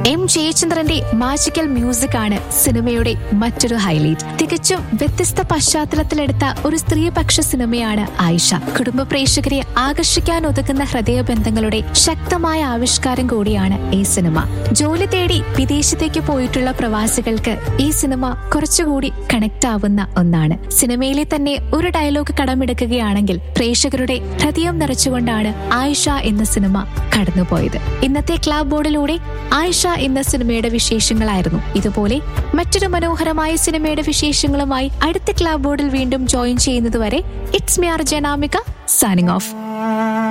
M ജയചന്ദ്രന്റെ magical music ആണ് സിനിമയുടെ മറ്റൊരു ഹൈലൈറ്റ് തികച്ചും വ്യത്യസ്ത പശ്ചാത്തലത്തിലെടുത്ത ഒരു സ്ത്രീപക്ഷ സിനിമയാണ് ആയിഷ കുടുംബ പ്രേക്ഷകരെ ആകർഷിക്കാൻ ഒതുക്കുന്ന ഹൃദയബന്ധങ്ങളുടെ ശക്തമായ ആവിഷ്കാരം കൂടിയാണ് ഈ സിനിമ ജോലി തേടി വിദേശത്തേക്ക് പോയിട്ടുള്ള പ്രവാസികൾക്ക് ഈ സിനിമ കുറച്ചുകൂടി കണക്ട് ആവുന്ന ഒന്നാണ് സിനിമയിലെ തന്നെ ഒരു ഡയലോഗ് കടമെടുക്കുകയാണെങ്കിൽ പ്രേക്ഷകരുടെ ഹൃദയം നിറച്ചുകൊണ്ടാണ് ആയിഷ എന്ന സിനിമ കടന്നുപോയത് ഇന്നത്തെ ക്ലാബ് ബോർഡിലൂടെ ആയിഷ എന്ന സിനിമയുടെ വിശേഷങ്ങളായിരുന്നു ഇതുപോലെ മറ്റൊരു മനോഹരമായ സിനിമയുടെ വിശേഷങ്ങളുമായി അടുത്ത ക്ലാബ് ബോർഡിൽ വീണ്ടും ജോയിൻ ചെയ്യുന്നതുവരെ it's me R Janamika signing of